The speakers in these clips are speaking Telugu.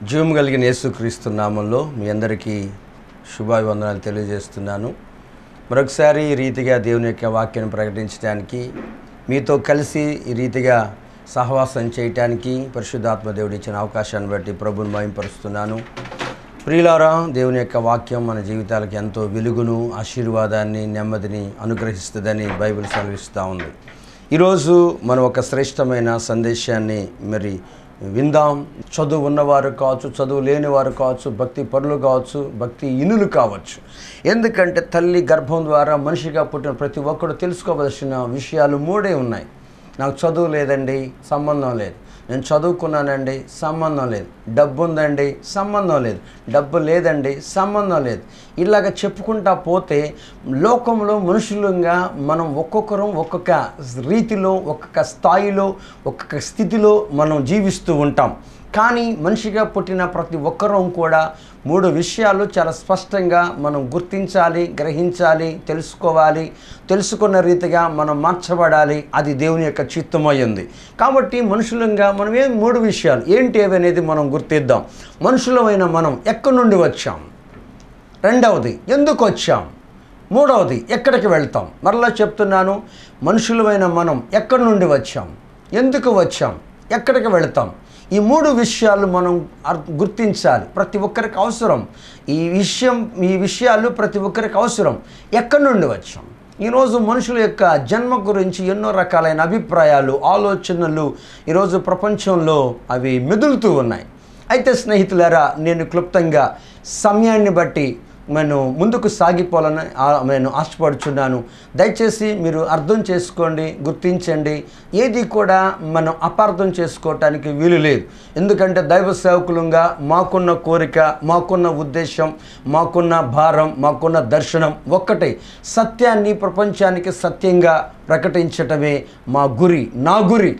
జూమ్ కలిగిన యేసుక్రీస్తు నామంలో మీ అందరికీ శుభాభివందనాలు తెలియజేస్తున్నాను మరొకసారి ఈ రీతిగా దేవుని యొక్క వాక్యాన్ని ప్రకటించడానికి మీతో కలిసి ఈ రీతిగా సహవాసం చేయటానికి పరిశుద్ధాత్మ దేవుడు ఇచ్చిన అవకాశాన్ని బట్టి ప్రభుని మయంపరుస్తున్నాను ప్రియులారా దేవుని యొక్క వాక్యం మన జీవితాలకు ఎంతో వెలుగును ఆశీర్వాదాన్ని నెమ్మదిని అనుగ్రహిస్తుందని బైబిల్ సెలవిస్తూ ఉంది ఈరోజు మనం ఒక శ్రేష్టమైన సందేశాన్ని మరి విందాం చదువు ఉన్నవారు కావచ్చు చదువు లేని వారు కావచ్చు భక్తి పరులు కావచ్చు భక్తి ఇనులు కావచ్చు ఎందుకంటే తల్లి గర్భం ద్వారా మనిషిగా పుట్టిన ప్రతి ఒక్కరు తెలుసుకోవలసిన విషయాలు మూడే ఉన్నాయి నాకు చదువు లేదండి సంబంధం లేదు నేను చదువుకున్నానండి సంబంధం లేదు డబ్బు ఉందండి సంబంధం లేదు డబ్బు లేదండి సంబంధం లేదు ఇలాగ చెప్పుకుంటా పోతే లోకంలో మనుషులంగా మనం ఒక్కొక్కరం ఒక్కొక్క రీతిలో ఒక్కొక్క స్థాయిలో ఒక్కొక్క స్థితిలో మనం జీవిస్తూ ఉంటాం కానీ మనిషిగా పుట్టిన ప్రతి ఒక్కరూ కూడా మూడు విషయాలు చాలా స్పష్టంగా మనం గుర్తించాలి గ్రహించాలి తెలుసుకోవాలి తెలుసుకున్న రీతిగా మనం మార్చబడాలి అది దేవుని యొక్క చిత్తమయ్యింది కాబట్టి మనుషులంగా మనం ఏం మూడు విషయాలు ఏంటి అవి అనేది మనం గుర్తిద్దాం మనుషులమైన మనం ఎక్కడి నుండి వచ్చాం రెండవది ఎందుకు వచ్చాం మూడవది ఎక్కడికి వెళ్తాం మరలా చెప్తున్నాను మనుషులమైన మనం ఎక్కడి నుండి వచ్చాం ఎందుకు వచ్చాం ఎక్కడికి వెళ్తాం ఈ మూడు విషయాలు మనం అర్- గుర్తించాలి ప్రతి ఒక్కరికి అవసరం ఈ విషయం ఈ విషయాలు ప్రతి ఒక్కరికి అవసరం ఎక్కడి నుండి వచ్చాం ఈరోజు మనుషుల యొక్క జన్మ గురించి ఎన్నో రకాలైన అభిప్రాయాలు ఆలోచనలు ఈరోజు ప్రపంచంలో అవి మెదులుతూ ఉన్నాయి అయితే స్నేహితులారా నేను క్లుప్తంగా సమయాన్ని బట్టి నేను ముందుకు సాగిపోవాలని ఆ- నేను ఆశపడుచున్నాను దయచేసి మీరు అర్థం చేసుకోండి గుర్తించండి ఏది కూడా మనం అపార్థం చేసుకోవటానికి వీలు లేదు ఎందుకంటే దైవ సేవకులంగా మాకున్న కోరిక మాకున్న ఉద్దేశం మాకున్న భారం మాకున్న దర్శనం ఒక్కటే సత్యాన్ని ప్రపంచానికి సత్యంగా ప్రకటించటమే మా గురి నా గురి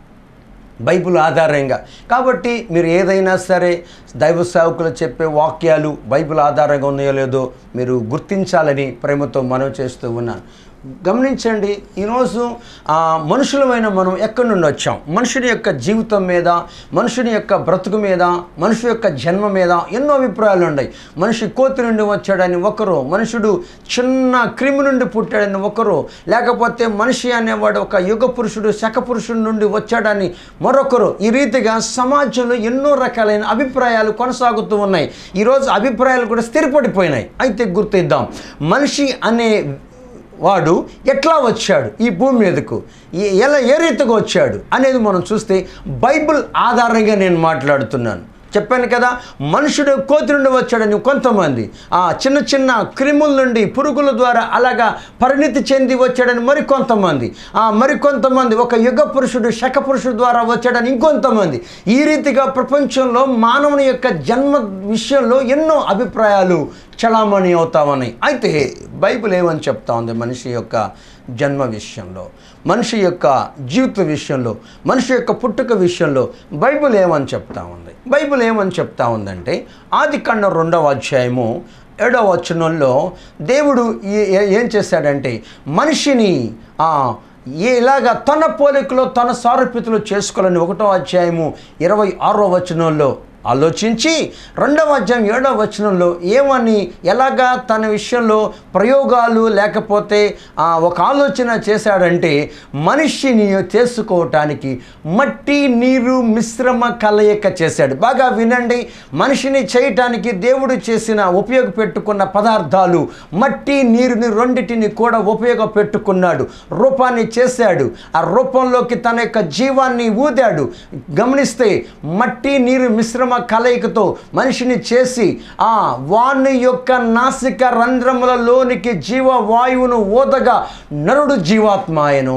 బైబిల్ ఆధారంగా కాబట్టి మీరు ఏదైనా సరే దైవ సేవకులు చెప్పే వాక్యాలు బైబిల్ ఆధారంగా ఉన్నాయో లేదో మీరు గుర్తించాలని ప్రేమతో మనవి చేస్తూ ఉన్నాను గమనించండి ఈరోజు ఆ, మనుషులమైన మనం ఎక్కడి నుండి వచ్చాం మనుషుని యొక్క జీవితం మీద మనుషుని యొక్క బ్రతుకు మీద మనిషి యొక్క జన్మ మీద ఎన్నో అభిప్రాయాలు ఉన్నాయి మనిషి కోతి నుండి వచ్చాడని ఒకరు మనుషుడు చిన్న క్రిమి నుండి పుట్టాడని ఒకరు లేకపోతే మనిషి అనేవాడు ఒక యుగ పురుషుడు శక పురుషుడి నుండి వచ్చాడని మరొకరు ఈ రీతిగా సమాజంలో ఎన్నో రకాలైన అభిప్రాయాలు కొనసాగుతూ ఉన్నాయి ఈరోజు అభిప్రాయాలు కూడా స్థిరపడిపోయినాయి అయితే గుర్తిద్దాం మనిషి అనే వాడు ఎట్లా వచ్చాడు ఈ భూమి మీదకు ఏ- ఎలా ఏ రీతిగా వచ్చాడు అనేది మనం చూస్తే బైబిల్ ఆధారంగా నేను మాట్లాడుతున్నాను చెప్పాను కదా మనుషుడు కోతి నుండి వచ్చాడని కొంతమంది ఆ చిన్న చిన్న క్రిముల నుండి పురుగుల ద్వారా అలాగా పరిణితి చెంది వచ్చాడని మరికొంతమంది ఆ మరికొంతమంది ఒక యుగ పురుషుడు శక పురుషుడు ద్వారా వచ్చాడని ఇంకొంతమంది ఈ రీతిగా ప్రపంచంలో మానవుని యొక్క జన్మ విషయంలో ఎన్నో అభిప్రాయాలు చలామణి అవుతా ఉన్నాయి అయితే బైబిల్ ఏమని చెప్తా ఉంది మనిషి యొక్క జన్మ విషయంలో మనిషి యొక్క జీవిత విషయంలో మనిషి యొక్క పుట్టుక విషయంలో బైబిల్ ఏమని చెప్తా ఉంది బైబిల్ ఏమని చెప్తా ఉందంటే ఆది కన్న రెండవ అధ్యాయము ఏడవ వచనంలో దేవుడు ఏ- ఏ- ఏం చేశాడంటే మనిషిని ఆ, ఎలాగా తన పోలికలో తన సారూప్యతలో చేసుకోవాలని ఒకటో అధ్యాయము ఇరవై ఆరో వచనంలో ఆలోచించి రెండవ అధ్యాయం ఏడవ వచనంలో ఏమని ఎలాగా తన విషయంలో ప్రయోగాలు లేకపోతే ఆ, ఒక ఆలోచన చేశాడంటే మనిషిని చేసుకోవటానికి మట్టి నీరు మిశ్రమ కలయిక చేశాడు బాగా వినండి మనిషిని చేయటానికి దేవుడు చేసిన ఉపయోగపెట్టుకున్న పదార్థాలు మట్టి నీరుని రెండిటిని కూడా ఉపయోగపెట్టుకున్నాడు రూపాన్ని చేశాడు ఆ రూపంలోకి తన యొక్క జీవాన్ని ఊదాడు గమనిస్తే మట్టి నీరు మిశ్రమ కలయికతో మనిషిని చేసి ఆ వాణి యొక్క నాసిక రంధ్రములలోనికి జీవవాయువును ఊదగా నరుడు జీవాత్మాయను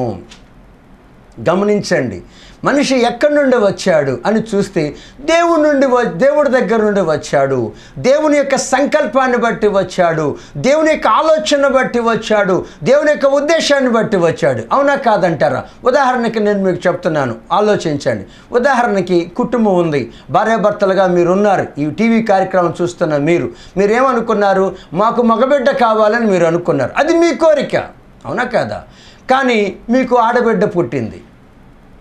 గమనించండి మనిషి ఎక్కడి నుండి వచ్చాడు అని చూస్తే దేవుడి నుండి వ- దేవుడి దగ్గర నుండి వచ్చాడు దేవుని యొక్క సంకల్పాన్ని బట్టి వచ్చాడు దేవుని యొక్క ఆలోచన బట్టి వచ్చాడు దేవుని యొక్క ఉద్దేశాన్ని బట్టి వచ్చాడు అవునా కాదంటారా ఉదాహరణకి నేను మీకు చెప్తున్నాను ఆలోచించండి ఉదాహరణకి కుటుంబం ఉంది భార్యాభర్తలుగా మీరు ఉన్నారు ఈ టీవీ కార్యక్రమం చూస్తున్న మీరు మీరు ఏమనుకున్నారు మాకు మగబిడ్డ కావాలని మీరు అనుకున్నారు అది మీ కోరిక అవునా కాదా కానీ మీకు ఆడబిడ్డ పుట్టింది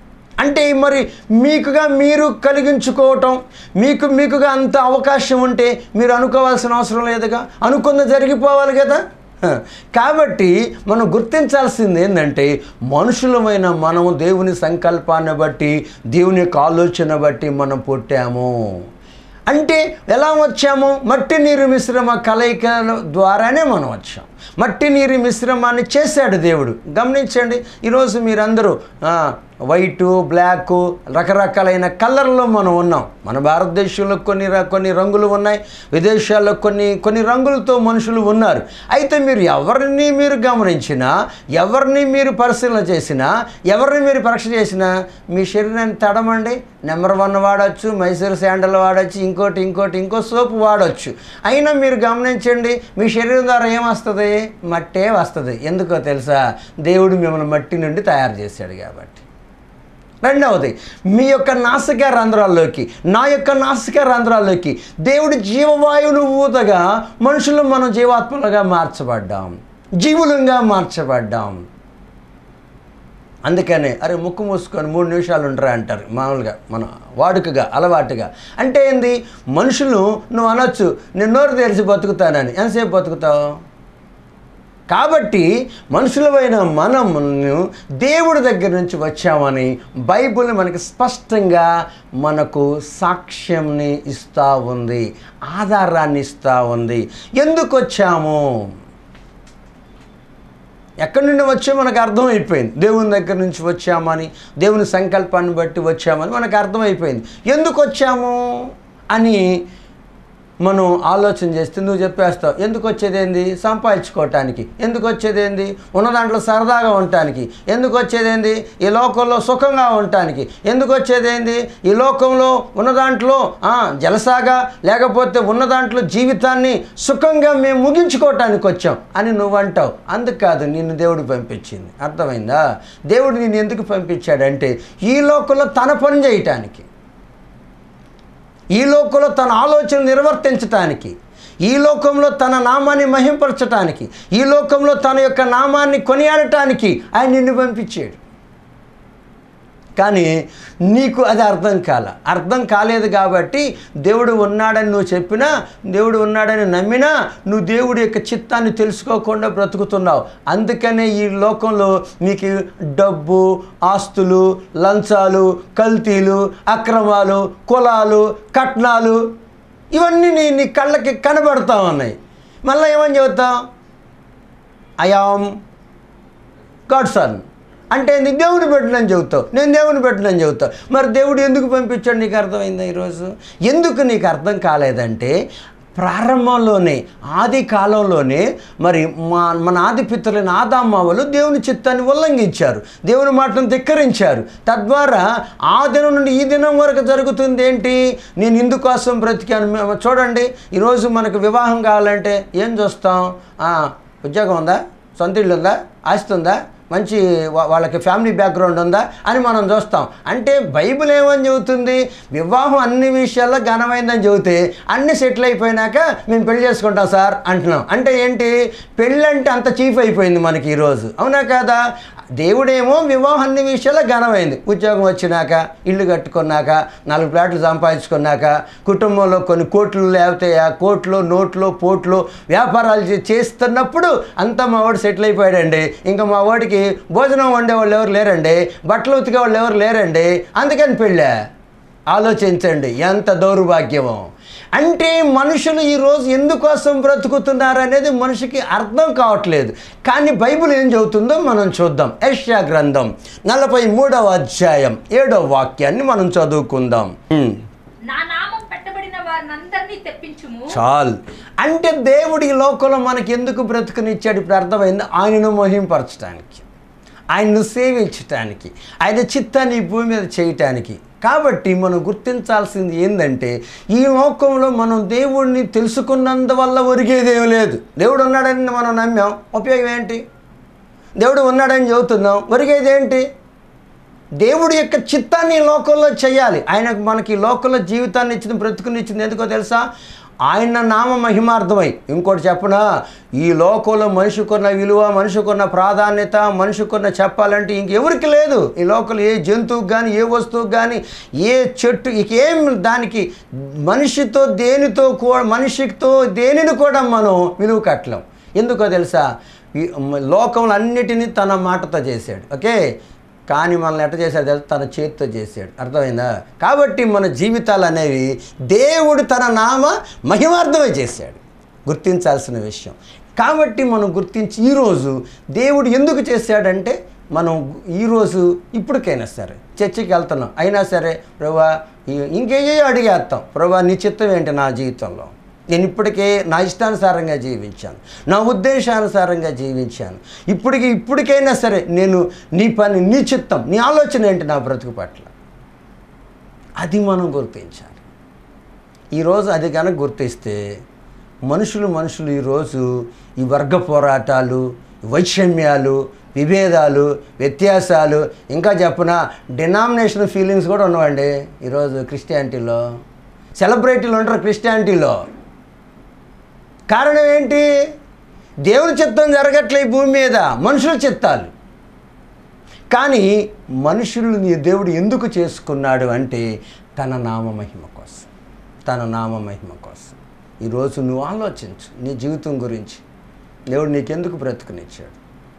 అంటే మరి మీకుగా మీరు కలిగించుకోవటం మీకు మీకుగా అంత అవకాశం ఉంటే మీరు అనుకోవాల్సిన అవసరం లేదుగా అనుకున్న జరిగిపోవాలి కదా హ. కాబట్టి మనం గుర్తించాల్సింది ఏంటంటే మనుషులమైన మనము దేవుని సంకల్పాన్ని బట్టి దేవుని యొక్క ఆలోచన బట్టి మనం పుట్టాము అంటే ఎలా వచ్చాము మట్టి నీరు మిశ్రమ కలయికల ద్వారానే మనం వచ్చాం మట్టి నీరు మిశ్రమాన్ని చేశాడు దేవుడు గమనించండి ఈరోజు మీరందరూ ఆ, వైటు బ్లాక్ రకరకాలైన కలర్లో మనం ఉన్నాం మన భారతదేశంలో కొన్ని ర- కొన్ని రంగులు ఉన్నాయి విదేశాల్లో కొన్ని కొన్ని రంగులతో మనుషులు ఉన్నారు అయితే మీరు ఎవరిని మీరు గమనించినా ఎవరిని మీరు పరిశీలన చేసినా ఎవరిని మీరు పరీక్ష చేసినా మీ శరీరాన్ని తడమండి నెంబర్ వన్ వాడచ్చు మైసూర్ శాండల్ వాడచ్చు ఇంకోటి ఇంకోటి ఇంకో సోపు వాడచ్చు అయినా మీరు గమనించండి మీ శరీరం ద్వారా ఏం వస్తుంది మట్టే వస్తుంది ఎందుకో తెలుసా దేవుడు మిమ్మల్ని మట్టి నుండి తయారు చేశాడు కాబట్టి రెండవది మీ యొక్క నాసిక రంధ్రాల్లోకి నా యొక్క నాసిక రంధ్రాల్లోకి దేవుడి జీవవాయువును ఊదగా మనుషులు మనం జీవాత్మలుగా మార్చబడ్డాం జీవులంగా మార్చబడ్డాం అందుకనే అరే ముక్కు మూసుకొని మూడు నిమిషాలు ఉండరా అంటారు మామూలుగా మన వాడుకగా అలవాటుగా అంటే ఏంది మనుషులు నువ్వు అనొచ్చు నేను నోరు తెరిచి బతుకుతానని ఎంతసేపు బతుకుతావు కాబట్టి మనుషులమైన మనము దేవుడి దగ్గర నుంచి వచ్చామని బైబిల్ మనకి స్పష్టంగా మనకు సాక్ష్యంని ఇస్తూ ఉంది ఆధారాన్ని ఇస్తూ ఉంది ఎందుకు వచ్చాము ఎక్కడి నుండి వచ్చే మనకు అర్థమైపోయింది దేవుని దగ్గర నుంచి వచ్చామని దేవుని సంకల్పాన్ని బట్టి వచ్చామని మనకు అర్థమైపోయింది ఎందుకు వచ్చాము అని మనం ఆలోచన చేస్తే నువ్వు చెప్పేస్తావు ఎందుకు వచ్చేది ఏంది సంపాదించుకోవటానికి ఎందుకు వచ్చేది ఏంది ఉన్న దాంట్లో సరదాగా ఉండటానికి ఎందుకు వచ్చేది ఏంది ఈ లోకంలో సుఖంగా ఉండటానికి ఎందుకు వచ్చేది ఏంది ఈ లోకంలో ఉన్న దాంట్లో ఆ, జలసాగా లేకపోతే ఉన్న దాంట్లో జీవితాన్ని సుఖంగా మేము ముగించుకోవటానికి వచ్చాం అని నువ్వు అంటావు అందుకు కాదు నిన్ను దేవుడు పంపించింది అర్థమైందా దేవుడు నిన్ను ఎందుకు పంపించాడంటే ఈ లోకంలో తన పని చేయటానికి ఈ లోకంలో తన ఆలోచన నిర్వర్తించటానికి ఈ లోకంలో తన నామాన్ని మహింపరచటానికి ఈ లోకంలో తన యొక్క నామాన్ని కొనియాడటానికి ఆయన నిన్ను పంపించాడు కానీ నీకు అది అర్థం కాల అర్థం కాలేదు కాబట్టి దేవుడు ఉన్నాడని నువ్వు చెప్పినా దేవుడు ఉన్నాడని నమ్మినా నువ్వు దేవుడి యొక్క చిత్తాన్ని తెలుసుకోకుండా బ్రతుకుతున్నావు అందుకనే ఈ లోకంలో నీకు డబ్బు ఆస్తులు లంచాలు కల్తీలు అక్రమాలు కులాలు కట్నాలు ఇవన్నీ నీ నీ కళ్ళకి కనబడతా ఉన్నాయి మళ్ళీ ఏమని చెబుతావు ఐఆమ్ గాడ్ సన్ అంటే నీ దేవుని పెట్టినని చెబుతావు నేను దేవుని పెట్టినని చెబుతావు మరి దేవుడు ఎందుకు పంపించాడు నీకు అర్థమైందా ఈరోజు ఎందుకు నీకు అర్థం కాలేదంటే ప్రారంభంలోనే ఆది కాలంలోనే మరి మా మన ఆది పితరులైన ఆదామావలు దేవుని చిత్తాన్ని ఉల్లంఘించారు దేవుని మాటను ధిక్కరించారు తద్వారా ఆ దినం నుండి ఈ దినం వరకు జరుగుతుంది ఏంటి నేను ఇందుకోసం బ్రతికాను మేము- చూడండి ఈరోజు మనకు వివాహం కావాలంటే ఏం చూస్తాం ఆ, ఉద్యోగం ఉందా సొంత ఇల్లు ఉందా ఆస్తి ఉందా మంచి వా- వాళ్ళకి ఫ్యామిలీ బ్యాక్గ్రౌండ్ ఉందా అని మనం చూస్తాం అంటే బైబిల్ ఏమని చెబుతుంది వివాహం అన్ని విషయాల్లో ఘనమైందని చెబితే అన్ని సెటిల్ అయిపోయినాక మేము పెళ్లి చేసుకుంటాం సార్ అంటున్నాం అంటే ఏంటి పెళ్ళి అంటే అంత చీఫ్ అయిపోయింది మనకి ఈరోజు అవునా కాదా దేవుడేమో వివాహం అన్ని విషయాల్లో ఘనమైంది ఉద్యోగం వచ్చినాక ఇల్లు కట్టుకున్నాక నాలుగు ప్లాట్లు సంపాదించుకున్నాక కుటుంబంలో కొన్ని కోట్లు లేకపోతే ఆ కోట్లు నోట్లు పోట్లు వ్యాపారాలు చే- చేస్తున్నప్పుడు అంతా మా వాడు సెటిల్ అయిపోయాడండి ఇంకా మా వాడికి భోజనం వండే వాళ్ళు ఎవరు లేరండి బట్టలు ఉతికే వాళ్ళు ఎవరు లేరండి అందుకని పెళ్ళా ఆలోచించండి ఎంత దౌర్భాగ్యమో అంటే మనుషులు ఈరోజు ఎందుకోసం బ్రతుకుతున్నారు అనేది మనిషికి అర్థం కావట్లేదు కానీ బైబిల్ ఏం చెబుతుందో మనం చూద్దాం యెషయా గ్రంథం నలభై మూడవ అధ్యాయం ఏడవ వాక్యాన్ని మనం చదువుకుందాం హ్మ్. నా నామం పెట్టబడిన వారినందరినీ తెప్పించుము చాలు అంటే దేవుడి ఈ లోకంలో మనకి ఎందుకు బ్రతుకునిచ్చాడు ఇప్పుడు అర్థమైంది ఆయనను మహింపరచడానికి ఆయన్ను సేవించటానికి ఆయన చిత్తాన్ని ఈ భూమి మీద చేయటానికి కాబట్టి మనం గుర్తించాల్సింది ఏంటంటే ఈ లోకంలో మనం దేవుడిని తెలుసుకున్నందువల్ల ఒరిగేదేం లేదు దేవుడు ఉన్నాడని మనం నమ్మాం ఉపయోగం ఏంటి దేవుడు ఉన్నాడని చెబుతున్నాం ఒరిగేది ఏంటి దేవుడి యొక్క చిత్తాన్ని ఈ లోకంలో చేయాలి ఆయన మనకి ఈ లోకంలో జీవితాన్ని ఇచ్చింది బ్రతుకుని ఇచ్చింది ఎందుకో తెలుసా ఆయన నామ మహిమార్థమై ఇంకోటి చెప్పనా ఈ లోకంలో మనిషికున్న విలువ మనిషికున్న ప్రాధాన్యత మనిషికున్న చెప్పాలంటే ఇంకెవరికి లేదు ఈ లోకంలో ఏ జంతువుకి కానీ ఏ వస్తువుకి కానీ ఏ చెట్టు ఇంకేం దానికి మనిషితో దేనితో కూడా మనిషితో దేనిని కూడా మనం విలువ కట్టలేం ఎందుకో తెలుసా ఈ లోకంలో అన్నిటినీ తన మాటతో చేశాడు ఓకే కానీ మనల్ని ఎట్ట చేశాడు తెలుసా? తన చేతితో చేశాడు అర్థమైందా కాబట్టి మన జీవితాలు అనేవి దేవుడు తన నామ మహిమార్థమే చేశాడు గుర్తించాల్సిన విషయం కాబట్టి మనం గుర్తించి ఈరోజు దేవుడు ఎందుకు చేశాడంటే మనం ఈరోజు ఇప్పటికైనా సరే చర్చికి వెళ్తున్నాం అయినా సరే ప్రభా ఈ- ఇంకేయో అడిగేస్తాం ప్రభా నీ చిత్తం ఏంటి నా జీవితంలో నేను ఇప్పటికే నా ఇష్టానుసారంగా జీవించాను నా ఉద్దేశానుసారంగా జీవించాను ఇప్పటికి ఇప్పటికైనా సరే నేను నీ పని నీ చిత్తం నీ ఆలోచన ఏంటి నా బ్రతుకు పట్ల అది మనం గుర్తించాలి ఈరోజు అది కనుక గుర్తిస్తే మనుషులు మనుషులు ఈరోజు ఈ వర్గ పోరాటాలు వైషమ్యాలు విభేదాలు వ్యత్యాసాలు ఇంకా చెప్పిన డినామినేషన్ ఫీలింగ్స్ కూడా ఉన్నవండి ఈరోజు క్రిస్టియానిటీలో సెలబ్రిటీలు ఉంటారు క్రిస్టియానిటీలో కారణం ఏంటి దేవుని చిత్తం జరగట్లే ఈ భూమి మీద మనుషుల చిత్తాలు కానీ మనుషుల్ని దేవుడు ఎందుకు చేసుకున్నాడు అంటే తన నామ మహిమ కోసం తన నామ మహిమ కోసం ఈరోజు నువ్వు ఆలోచించు నీ జీవితం గురించి దేవుడు నీకెందుకు బ్రతుకునిచ్చాడు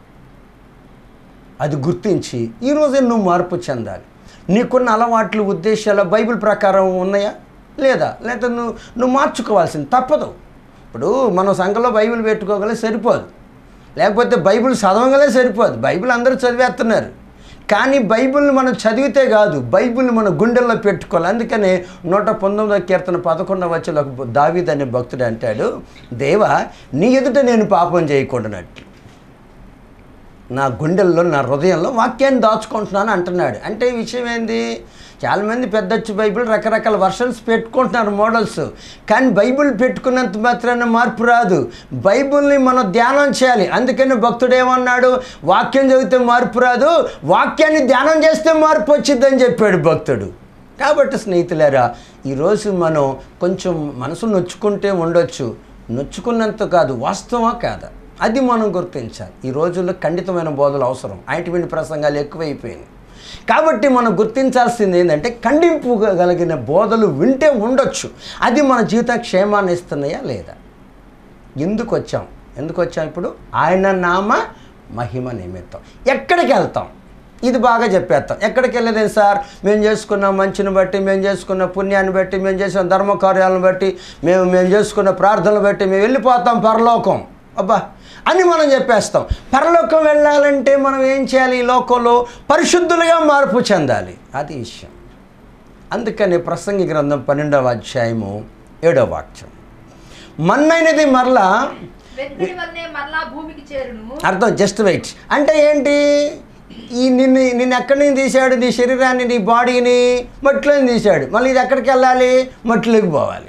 అది గుర్తించి ఈరోజే నువ్వు మార్పు చెందాలి నీకున్న అలవాట్లు ఉద్దేశాలు బైబిల్ ప్రకారం ఉన్నాయా లేదా లేదా నువ్వు నువ్వు మార్చుకోవాల్సింది తప్పదు ఇప్పుడు మనం సంఘంలో బైబిల్ పెట్టుకోగలే సరిపోదు లేకపోతే బైబిల్ చదవగలే సరిపోదు బైబిల్ అందరూ చదివేస్తున్నారు కానీ బైబిల్ని మనం చదివితే కాదు బైబిల్ని మన గుండెల్లో పెట్టుకోవాలి అందుకనే నూట పంతొమ్మిదో కీర్తన పదకొండవ వచ్చి ఒక దావీద్ అనే భక్తుడు అంటాడు దేవా నీ ఎదుట నేను పాపం చేయకూడనట్లు నా గుండెల్లో నా హృదయంలో వాక్యాన్ని దాచుకుంటున్నాను అంటున్నాడు అంటే ఈ విషయం ఏంది చాలామంది పెద్దొచ్చు బైబిల్ రకరకాల వర్షన్స్ పెట్టుకుంటున్నారు మోడల్స్ కానీ బైబిల్ పెట్టుకున్నంత మాత్రాన మార్పు రాదు బైబిల్ని మనం ధ్యానం చేయాలి అందుకని భక్తుడు ఏమన్నాడు వాక్యం చదివితే మార్పు రాదు వాక్యాన్ని ధ్యానం చేస్తే మార్పు వచ్చిందని చెప్పాడు భక్తుడు కాబట్టి స్నేహితులారా ఈరోజు మనం కొంచెం మనసు నొచ్చుకుంటే ఉండొచ్చు నొచ్చుకున్నంత కాదు వాస్తవా కాదా అది మనం గుర్తించాలి ఈ రోజుల్లో ఖండితమైన బోధలు అవసరం అటువంటి ప్రసంగాలు ఎక్కువైపోయినాయి కాబట్టి మనం గుర్తించాల్సింది ఏంటంటే ఖండింపుగలిగిన బోధలు వింటే ఉండొచ్చు అది మన జీవిత క్షేమాన్ని ఇస్తున్నాయా లేదా ఎందుకు వచ్చాం ఎందుకు వచ్చాం ఇప్పుడు ఆయన నామ మహిమ నిమిత్తం ఎక్కడికి వెళ్తాం ఇది బాగా చెప్పేస్తాం ఎక్కడికి వెళ్ళేది సార్ మేము చేసుకున్న మంచిని బట్టి మేము చేసుకున్న పుణ్యాన్ని బట్టి మేము చేసిన ధర్మకార్యాలను బట్టి మేము మేము చేసుకున్న ప్రార్థనలు బట్టి మేము వెళ్ళిపోతాం పరలోకం అబ్బా అని మనం చెప్పేస్తాం పరలోకం వెళ్ళాలంటే మనం ఏం చేయాలి ఈ లోకంలో పరిశుద్ధులుగా మార్పు చెందాలి అది విషయం అందుకని ప్రసంగి గ్రంథం పన్నెండవ అధ్యాయము ఏడవ వాక్యం మన్నైనది మరలా వెత్తడి వల్లనే మరలా భూమికి చేరును అర్థం జస్ట్ వెయిట్ అంటే ఏంటి ఈ నిన్ను నిన్ను ఎక్కడి నుంచి తీశాడు నీ శరీరాన్ని నీ బాడీని మట్టిలో తీశాడు మళ్ళీ ఇది ఎక్కడికి వెళ్ళాలి మట్టిలోకి పోవాలి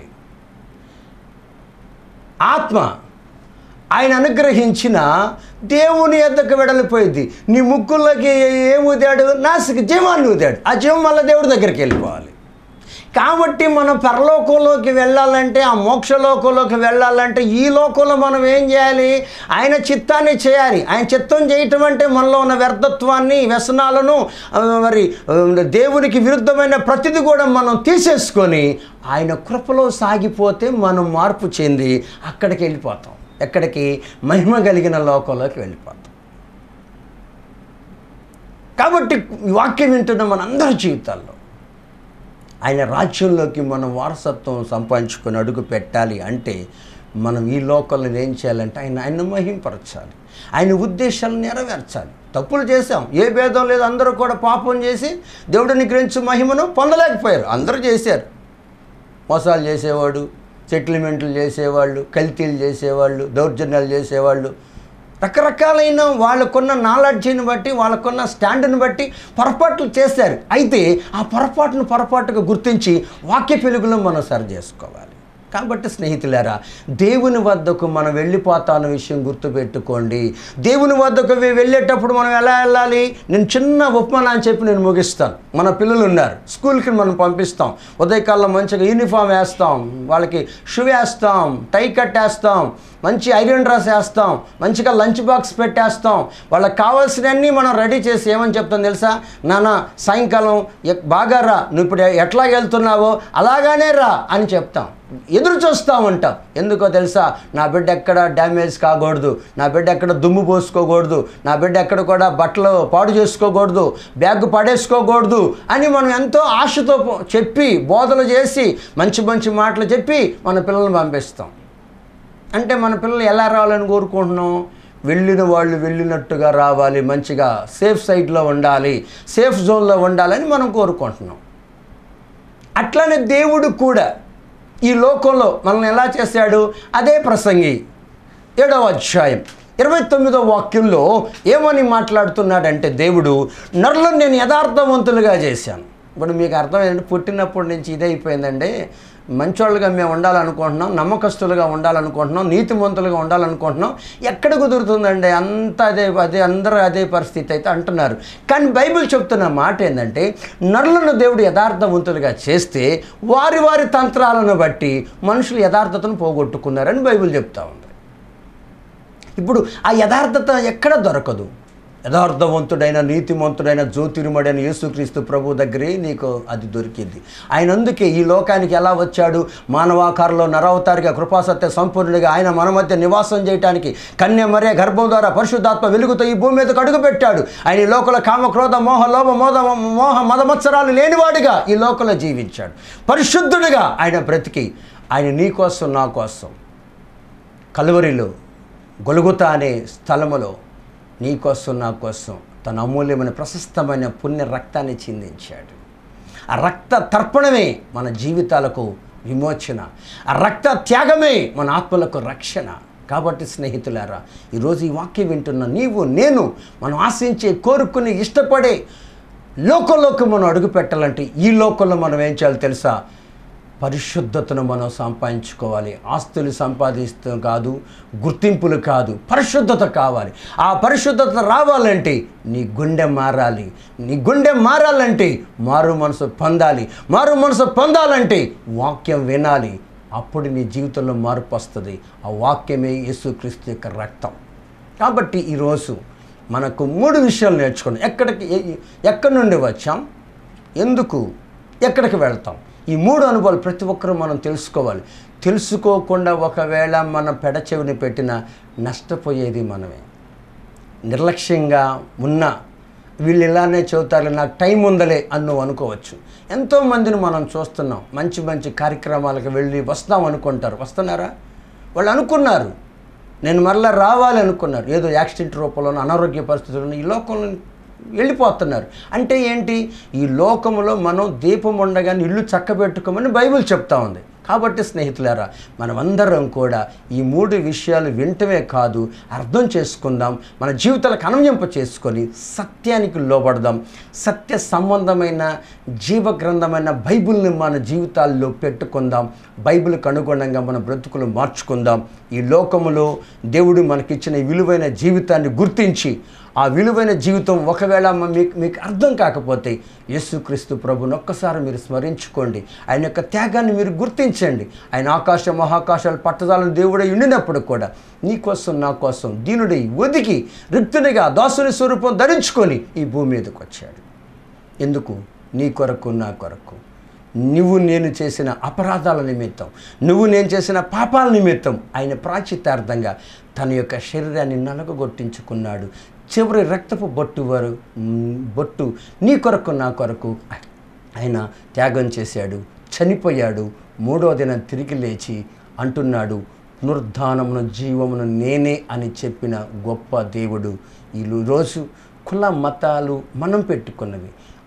ఆత్మ ఆయన అనుగ్రహించిన దేవుని ఎద్దకు వెడలిపోయింది నీ ముక్కుల్లోకి ఏం ఊదాడు నాసిక జీవాన్ని ఊదాడు ఆ జీవం మళ్ళీ దేవుడి దగ్గరికి వెళ్ళిపోవాలి కాబట్టి మనం పరలోకంలోకి వెళ్ళాలంటే ఆ మోక్షలోకంలోకి వెళ్ళాలంటే ఈ లోకంలో మనం ఏం చేయాలి ఆయన చిత్తాన్ని చేయాలి ఆయన చిత్తం చేయటం అంటే మనలో ఉన్న వ్యర్థత్వాన్ని వ్యసనాలను ఆ, మరి ఆ, దేవునికి విరుద్ధమైన ప్రతిది కూడా మనం తీసేసుకొని ఆయన కృపలో సాగిపోతే మనం మార్పు చెంది అక్కడికి వెళ్ళిపోతాం ఎక్కడికి మహిమ కలిగిన లోకంలోకి వెళ్ళిపోతాం కాబట్టి ఈ వాక్యం వింటున్న మనందరి జీవితాల్లో ఆయన రాజ్యంలోకి మనం వారసత్వం సంపాదించుకొని అడుగు పెట్టాలి అంటే మనం ఈ లోకంలో ఏం చేయాలంటే ఆయన ఆయన మహింపరచాలి ఆయన ఉద్దేశాలను నెరవేర్చాలి తప్పులు చేశాం ఏ భేదం లేదు అందరూ కూడా పాపం చేసి దేవుడిని గ్రహించు మహిమను పొందలేకపోయారు అందరూ చేశారు మోసాలు చేసేవాడు సెటిల్మెంట్లు చేసేవాళ్ళు కల్తీలు చేసేవాళ్ళు దౌర్జన్యాలు చేసేవాళ్ళు రకరకాలైన వాళ్ళకున్న నాలెడ్జ్ని బట్టి వాళ్ళకున్న స్టాండ్ని బట్టి పొరపాట్లు చేశారు అయితే ఆ పొరపాటును పొరపాటుగా గుర్తించి వాక్య పెలుగులో మనం సరి చేసుకోవాలి కాబట్టి స్నేహితులారా దేవుని వద్దకు మనం వెళ్ళిపోతాన్న విషయం గుర్తుపెట్టుకోండి దేవుని వద్దకు వె- వెళ్ళేటప్పుడు మనం ఎలా వెళ్ళాలి నేను చిన్న ఉపమానం అని చెప్పి నేను ముగిస్తాను మన పిల్లలు ఉన్నారు స్కూల్కి మనం పంపిస్తాం ఉదయకాలం మంచిగా యూనిఫామ్ వేస్తాం వాళ్ళకి షూ వేస్తాం టై కట్టేస్తాం మంచి ఐరన్ డ్రెస్ వేస్తాం మంచిగా లంచ్ బాక్స్ పెట్టేస్తాం వాళ్ళకి కావాల్సినవన్నీ మనం రెడీ చేసి ఏమని చెప్తాం తెలుసా నాన్న సాయంకాలం ఎక్- బాగా రా నువ్వు ఇప్పుడు ఎట్లా వెళ్తున్నావో అలాగానే రా అని చెప్తాం ఎదురు చూస్తూ ఉంటాం ఎందుకో తెలుసా నా బిడ్డ ఎక్కడ డ్యామేజ్ కాకూడదు నా బిడ్డ ఎక్కడ దుమ్ము పోసుకోకూడదు నా బిడ్డ ఎక్కడ కూడా బట్టలు పాడు చేసుకోకూడదు బ్యాగ్ పడేసుకోకూడదు అని మనం ఎంతో ఆశతో పో- చెప్పి బోధలు చేసి మంచి మంచి మాటలు చెప్పి మన పిల్లల్ని పంపిస్తాం అంటే మన పిల్లలు ఎలా రావాలని కోరుకుంటున్నాం వెళ్ళిన వాళ్ళు వెళ్ళినట్టుగా రావాలి మంచిగా సేఫ్ సైడ్లో ఉండాలి సేఫ్ జోన్లో ఉండాలని మనం కోరుకుంటున్నాం అట్లనే దేవుడు కూడా ఈ లోకంలో మనల్ని ఎలా చేశాడు అదే ప్రసంగి ఏడవ అధ్యాయం ఇరవై తొమ్మిదో వాక్యంలో ఏమని మాట్లాడుతున్నాడంటే దేవుడు నరులను నేను యథార్థవంతులుగా చేశాను ఇప్పుడు మీకు అర్థమైందంటే పుట్టినప్పటి నుంచి ఇదే అయిపోయిందండి మంచోళ్ళుగా మేము ఉండాలనుకుంటున్నాం నమ్మకస్తులుగా ఉండాలనుకుంటున్నాం నీతిమంతులుగా ఉండాలనుకుంటున్నాం ఎక్కడ కుదురుతుందండి అంత అదే అదే అందరూ అదే పరిస్థితి అయితే అంటున్నారు కానీ బైబిల్ చెప్తున్న మాట ఏంటంటే నరులను దేవుడు యథార్థవంతులుగా చేస్తే వారి వారి తంత్రాలను బట్టి మనుషులు యథార్థతను పోగొట్టుకున్నారని బైబిల్ చెప్తా ఉంది ఇప్పుడు ఆ యథార్థత ఎక్కడ దొరకదు యథార్థవంతుడైన నీతిమంతుడైన జ్యోతిర్మడైన యేసుక్రీస్తు ప్రభు దగ్గరే నీకు అది దొరికింది ఆయన అందుకే ఈ లోకానికి ఎలా వచ్చాడు మానవాకారంలో నరవతారిగా కృపాసత్య సంపూర్ణుడిగా ఆయన మన మధ్య నివాసం చేయడానికి కన్య మరే గర్భం ద్వారా పరిశుద్ధాత్మ వెలుగుతో ఈ భూమి మీదకు అడుగుపెట్టాడు ఆయన ఈ లోకల కామ క్రోధ మోహ లోభ మోద మోహ మదమత్సరాలు లేనివాడిగా ఈ లోకంలో జీవించాడు పరిశుద్ధుడిగా ఆయన బ్రతికి ఆయన నీ కోసం నా కోసం కలువరిలో గొలుగుతా అనే స్థలములో నీ కోసం నా కోసం తన అమూల్యమైన ప్రశస్తమైన పుణ్య రక్తాన్ని చిందించాడు ఆ రక్త తర్పణమే మన జీవితాలకు విమోచన ఆ రక్త త్యాగమే మన ఆత్మలకు రక్షణ కాబట్టి స్నేహితులారా ఈరోజు ఈ వాక్యం వింటున్న నీవు నేను మనం ఆశించే కోరుకుని ఇష్టపడే లోకంలోకి మనం అడుగు పెట్టాలంటే ఈ లోకంలో మనం ఏం చేయాలి తెలుసా పరిశుద్ధతను మనం సంపాదించుకోవాలి ఆస్తులు సంపాదిస్తూ కాదు గుర్తింపులు కాదు పరిశుద్ధత కావాలి ఆ పరిశుద్ధత రావాలంటే నీ గుండె మారాలి నీ గుండె మారాలంటే మారు మనసు పొందాలి మారు మనసు పొందాలంటే వాక్యం వినాలి అప్పుడు నీ జీవితంలో మార్పు వస్తుంది ఆ వాక్యమే యేసుక్రీస్తు యొక్క రక్తం కాబట్టి ఈరోజు మనకు మూడు విషయాలు నేర్చుకున్నాం ఎక్కడికి ఎ- ఎక్కడి నుండి వచ్చాం ఎందుకు ఎక్కడికి వెళ్తాం ఈ మూడు అనుభవాలు ప్రతి ఒక్కరూ మనం తెలుసుకోవాలి తెలుసుకోకుండా ఒకవేళ మన పెడచెవిని పెట్టినా నష్టపోయేది మనమే నిర్లక్ష్యంగా ఉన్న వీళ్ళు ఇలానే చెబుతారు నాకు టైం ఉందలే అని నువ్వు అనుకోవచ్చు ఎంతోమందిని మనం చూస్తున్నాం మంచి మంచి కార్యక్రమాలకు వెళ్ళి వస్తాం అనుకుంటారు వస్తున్నారా వాళ్ళు అనుకున్నారు నేను మరలా రావాలి అనుకున్నారు ఏదో యాక్సిడెంట్ రూపంలోనూ అనారోగ్య పరిస్థితుల్లో ఈ లోకంలో వెళ్ళిపోతున్నారు అంటే ఏంటి ఈ లోకంలో మనం దీపం ఉండగానే ఇల్లు చక్కబెట్టుకోమని బైబిల్ చెప్తా ఉంది కాబట్టి స్నేహితులారా మనమందరం కూడా ఈ మూడు విషయాలు వింటమే కాదు అర్థం చేసుకుందాం మన జీవితాలకు అనుయంప చేసుకొని సత్యానికి లోబడదాం సత్య సంబంధమైన జీవగ్రంథమైన బైబిల్ని మన జీవితాల్లో పెట్టుకుందాం బైబిల్కి అనుగుణంగా మన బ్రతుకులు మార్చుకుందాం ఈ లోకములో దేవుడు మనకిచ్చిన ఈ విలువైన జీవితాన్ని గుర్తించి ఆ విలువైన జీవితం ఒకవేళ మ- మీకు మీకు అర్థం కాకపోతే యేసుక్రీస్తు ప్రభుని ఒక్కసారి మీరు స్మరించుకోండి ఆయన యొక్క త్యాగాన్ని మీరు గుర్తించండి ఆయన ఆకాశ మహాకాశాలు పట్టదాలను దేవుడై ఉండినప్పుడు కూడా నీ కోసం నా కోసం దీనుడై ఒదిగి రిక్తునిగా దాసుని స్వరూపం ధరించుకొని ఈ భూమి మీదకి వచ్చాడు ఎందుకు నీ కొరకు నా కొరకు నువ్వు నేను చేసిన అపరాధాల నిమిత్తం నువ్వు నేను చేసిన పాపాల నిమిత్తం ఆయన ప్రాచితార్థంగా తన యొక్క శరీరాన్ని నలగగొట్టించుకున్నాడు చివరి రక్తపు బొట్టు వారు మ్, బొట్టు నీ కొరకు నా కొరకు ఆయన త్యాగం చేశాడు చనిపోయాడు మూడో దినం తిరిగి లేచి అంటున్నాడు పునరుద్ధానమును జీవమును నేనే అని చెప్పిన గొప్ప దేవుడు ఈ రోజు కుల మతాలు మనం పెట్టుకున్నవి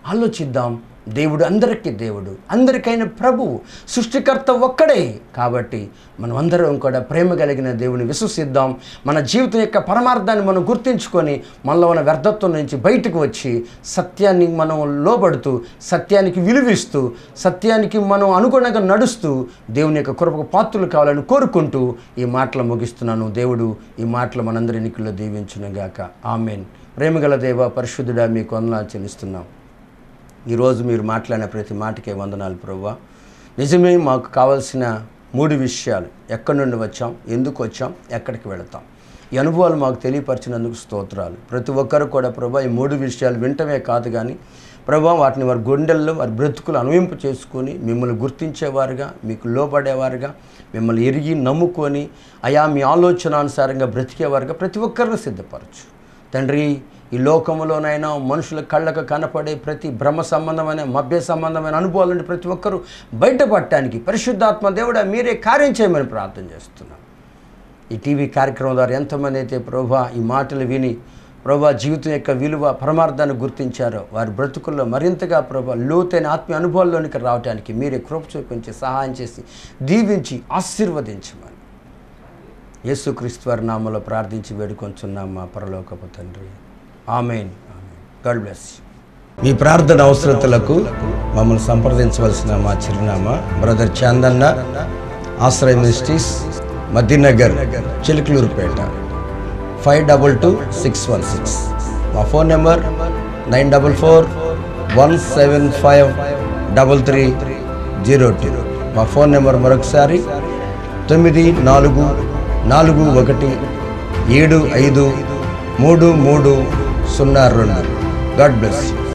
ఆలోచిద్దాం దేవుడు అందరికీ దేవుడు అందరికైన ప్రభువు సృష్టికర్త ఒక్కడే కాబట్టి మనం అందరం కూడా ప్రేమ కలిగిన దేవుని విశ్వసిద్దాం మన జీవితం యొక్క పరమార్థాన్ని మనం గుర్తించుకొని మనలో ఉన్న వ్యర్థత్వం నుంచి బయటకు వచ్చి సత్యాన్ని మనం లోబడుతూ సత్యానికి విలువిస్తూ సత్యానికి మనం అనుగుణంగా నడుస్తూ దేవుని యొక్క కృపకు పాత్రలు కావాలని కోరుకుంటూ ఈ మాటలు ముగిస్తున్నాను దేవుడు ఈ మాటలు మనందరి ఎన్నికల్లో దీవించునుగాక ఆమెన్ ప్రేమగల దేవ పరిశుద్ధుడా మీకు వందనాలు చెల్లిస్తున్నాం ఈరోజు మీరు మాట్లాడిన ప్రతి మాటకే వందనాలు ప్రవ్వా నిజమే మాకు కావాల్సిన మూడు విషయాలు ఎక్కడి నుండి వచ్చాం ఎందుకు వచ్చాం ఎక్కడికి వెళతాం ఈ అనుభవాలు మాకు తెలియపరిచినందుకు స్తోత్రాలు ప్రతి ఒక్కరు కూడా ప్రభా ఈ మూడు విషయాలు వింటమే కాదు కానీ ప్రభా వాటిని వారి గుండెల్లో వారి బ్రతుకులు అనువింపు చేసుకొని మిమ్మల్ని గుర్తించేవారుగా మీకు లోపడేవారుగా మిమ్మల్ని ఎరిగి నమ్ముకొని అయా మీ ఆలోచనానుసారంగా బ్రతికేవారుగా ప్రతి ఒక్కరిని సిద్ధపరచు తండ్రి ఈ లోకంలోనైనా మనుషుల కళ్ళకు కనపడే ప్రతి భ్రమ సంబంధమైన మభ్య సంబంధమైన అనుభవాల నుండి ప్రతి ఒక్కరూ బయటపడటానికి పరిశుద్ధాత్మ దేవుడా మీరే కార్యం చేయమని ప్రార్థన చేస్తున్నాం ఈ టీవీ కార్యక్రమం ద్వారా ఎంతమంది అయితే ప్రభా ఈ మాటలు విని ప్రభా జీవితం యొక్క విలువ పరమార్థాన్ని గుర్తించారో వారి బ్రతుకుల్లో మరింతగా ప్రభా లోతైన ఆత్మీయ అనుభవాల్లోనికి రావడానికి మీరే కృప చూపించి సహాయం చేసి దీవించి ఆశీర్వదించమని యేసుక్రీస్తు వారి నామంలో ప్రార్థించి వేడుకొంచున్నాం మా పరలోకపు తండ్రి ఆమెన్ గాడ్ బ్లెస్ మీ ప్రార్థన అవసరతలకు మమ్మల్ని సంప్రదించవలసిన మా చిరునామా brother Chandanna Ashraya ministries Madhyanagar Chilakaluripet five double two six one six మా phone number nine double four one seven five double three zero two మా ఫోన్ నెంబర్ మరొకసారి తొమ్మిది నాలుగు నాలుగు ఒకటి ఏడు ఐదు మూడు మూడు సున్నా రెండు గాడ్ బ్లెస్ యూ